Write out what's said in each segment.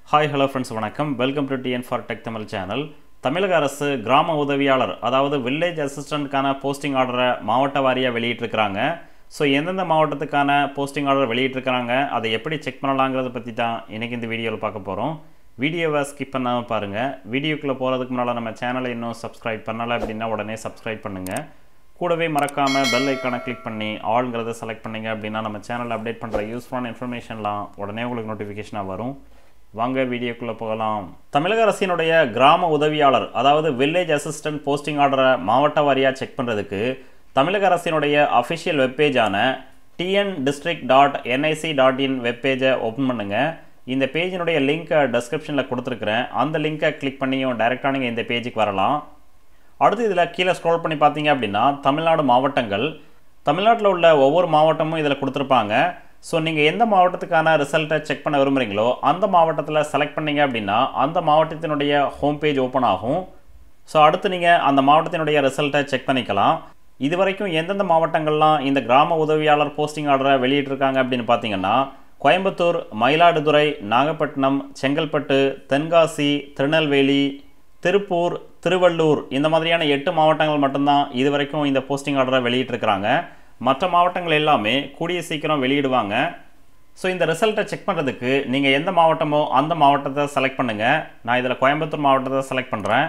hi hello friends வணக்கம் welcome to TN for tech Tamil channel தமிழக அரசு கிராம உதவியாளர் அதாவது வில்லேஜ் அசிஸ்டண்ட்கான போஸ்டிங் ஆர்டரை மாவட்ட வாரியாக வெளியிட்டிருக்கிறாங்க ஸோ எந்தெந்த மாவட்டத்துக்கான போஸ்டிங் ஆர்டர் வெளியிட்டிருக்கிறாங்க அதை எப்படி செக் பண்ணலாங்கிறத பற்றி தான் இன்றைக்கி இந்த வீடியோவில் பார்க்க போகிறோம் வீடியோவை ஸ்கிப் பண்ணாமல் பாருங்கள் வீடியோக்குள்ளே போகிறதுக்கு முன்னால் நம்ம சேனலை இன்னும் சப்ஸ்கிரைப் பண்ணலை அப்படின்னா உடனே சப்ஸ்கிரைப் பண்ணுங்கள் கூடவே மறக்காமல் பெல் ஐக்கானை கிளிக் பண்ணி ஆளுங்கிறத செலக்ட் பண்ணீங்க அப்படின்னா நம்ம சேனலில் அப்டேட் பண்ணுற யூஸ்ஃபுல்லான இன்ஃபர்மேஷன்லாம் உடனே உங்களுக்கு நோட்டிஃபிகேஷனாக வரும் வாங்க வீடியோக்குள்ளே போகலாம் தமிழக அரசினுடைய கிராம உதவியாளர் அதாவது வில்லேஜ் அசிஸ்டன்ட் போஸ்டிங் ஆர்டரை மாவட்ட வாரியாக செக் பண்ணுறதுக்கு தமிழக அரசினுடைய அஃபிஷியல் வெப்பேஜான TN district dot NIC dot in வெப்பேஜை ஓப்பன் பண்ணுங்கள் இந்த பேஜினுடைய லிங்க்கை டெஸ்கிரிப்ஷனில் கொடுத்துருக்குறேன் அந்த லிங்க்கை கிளிக் பண்ணியும் டைரெக்டாக நீங்கள் இந்த பேஜுக்கு வரலாம் அடுத்து இதில் கீழே ஸ்க்ரோல் பண்ணி பார்த்தீங்க அப்படின்னா தமிழ்நாடு மாவட்டங்கள் தமிழ்நாட்டில் உள்ள ஒவ்வொரு மாவட்டமும் இதில் கொடுத்துருப்பாங்க ஸோ நீங்கள் எந்த மாவட்டத்துக்கான ரிசல்ட்டை செக் பண்ண விரும்புகிறீங்களோ அந்த மாவட்டத்தில் செலக்ட் பண்ணீங்க அப்படின்னா அந்த மாவட்டத்தினுடைய ஹோம் பேஜ் ஓப்பன் ஆகும் ஸோ அடுத்து நீங்கள் அந்த மாவட்டத்தினுடைய ரிசல்ட்டை செக் பண்ணிக்கலாம் இது வரைக்கும் எந்தெந்த மாவட்டங்கள்லாம் இந்த கிராம உதவியாளர் போஸ்டிங் ஆர்டரை வெளியிட்டிருக்காங்க அப்படின்னு பார்த்தீங்கன்னா கோயம்புத்தூர் மயிலாடுதுறை நாகப்பட்டினம் செங்கல்பட்டு தென்காசி திருநெல்வேலி திருப்பூர் திருவள்ளூர் இந்த மாதிரியான எட்டு மாவட்டங்கள் மட்டும்தான் இது வரைக்கும் இந்த போஸ்டிங் ஆர்டரை வெளியிட்டிருக்கிறாங்க மற்ற மாவட்டங்கள் எல்லாமே கூடிய சீக்கிரம் வெளியிடுவாங்க ஸோ இந்த ரிசல்ட்டை செக் பண்ணுறதுக்கு நீங்கள் எந்த மாவட்டமோ அந்த மாவட்டத்தை செலக்ட் பண்ணுங்கள் நான் இதில் கோயம்புத்தூர் மாவட்டத்தை செலக்ட் பண்ணுறேன்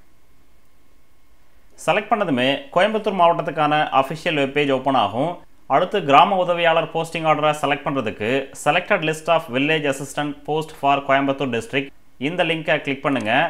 செலக்ட் பண்ணதுமே கோயம்புத்தூர் மாவட்டத்துக்கான அஃபிஷியல் வெப்பேஜ் ஓப்பன் ஆகும் அடுத்து கிராம உதவியாளர் போஸ்டிங் ஆர்டரை செலக்ட் பண்ணுறதுக்கு selected list of village assistant post for Coimbatore district இந்த லிங்கை கிளிக் பண்ணுங்கள்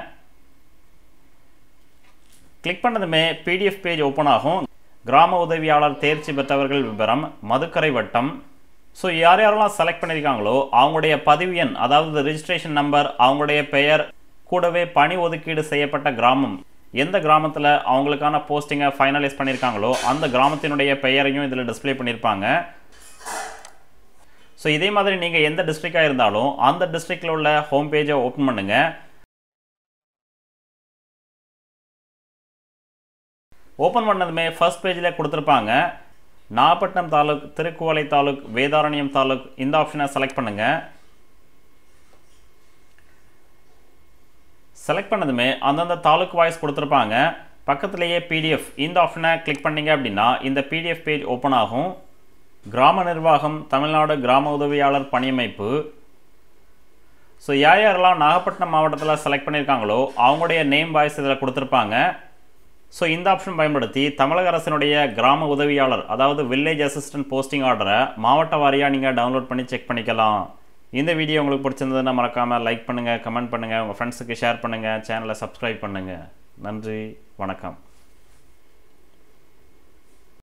கிளிக் பண்ணதுமே பிடிஎஃப் பேஜ் ஓப்பன் ஆகும் கிராம உதவியாளர் தேர்ச்சி பெற்றவர்கள் விவரம் மதுக்கரை வட்டம் ஸோ யார் யாரெல்லாம் செலக்ட் பண்ணியிருக்காங்களோ அவங்களுடைய பதிவு எண் அதாவது ரிஜிஸ்ட்ரேஷன் நம்பர் அவங்களுடைய பெயர் கூடவே பணி ஒதுக்கீடு செய்யப்பட்ட கிராமம் எந்த கிராமத்தில் அவங்களுக்கான போஸ்டிங்கை ஃபைனலைஸ் பண்ணியிருக்காங்களோ அந்த கிராமத்தினுடைய பெயரையும் இதில் டிஸ்பிளே பண்ணியிருப்பாங்க ஸோ இதே மாதிரி நீங்கள் எந்த டிஸ்ட்ரிக்டாக இருந்தாலும் அந்த டிஸ்ட்ரிக்டில் உள்ள ஹோம் பேஜை ஓப்பன் பண்ணுங்கள் ஓப்பன் பண்ணதுமே ஃபர்ஸ்ட் பேஜில் கொடுத்துருப்பாங்க நாகப்பட்டினம் தாலுக் திருக்குவளை தாலுக் வேதாரண்யம் தாலுக் இந்த ஆப்ஷனை செலக்ட் பண்ணுங்கள் செலக்ட் பண்ணதுமே அந்தந்த தாலுக் வாய்ஸ் கொடுத்துருப்பாங்க பக்கத்துலேயே பிடிஎஃப் இந்த ஆப்ஷனை கிளிக் பண்ணிங்க அப்படின்னா இந்த பிடிஎஃப் பேஜ் ஓப்பன் ஆகும் கிராம நிர்வாகம் தமிழ்நாடு கிராம உதவியாளர் பணியமைப்பு ஸோ யார் யாரெல்லாம் நாகப்பட்டினம் மாவட்டத்தில் செலக்ட் பண்ணியிருக்காங்களோ அவங்களுடைய நேம் வாய்ஸ் இதில் கொடுத்துருப்பாங்க ஸோ இந்த ஆப்ஷன் பயன்படுத்தி தமிழக அரசினுடைய கிராம உதவியாளர் அதாவது வில்லேஜ் அசிஸ்டன்ட் போஸ்டிங் ஆர்டரை மாவட்ட வாரியாக நீங்கள் டவுன்லோட் பண்ணி செக் பண்ணிக்கலாம் இந்த வீடியோ உங்களுக்கு பிடிச்சிருந்ததுன்னா மறக்காமல் லைக் பண்ணுங்கள் கமெண்ட் பண்ணுங்கள் உங்கள் ஃப்ரெண்ட்ஸுக்கு ஷேர் பண்ணுங்கள் சேனலை சப்ஸ்கிரைப் பண்ணுங்கள் நன்றி வணக்கம்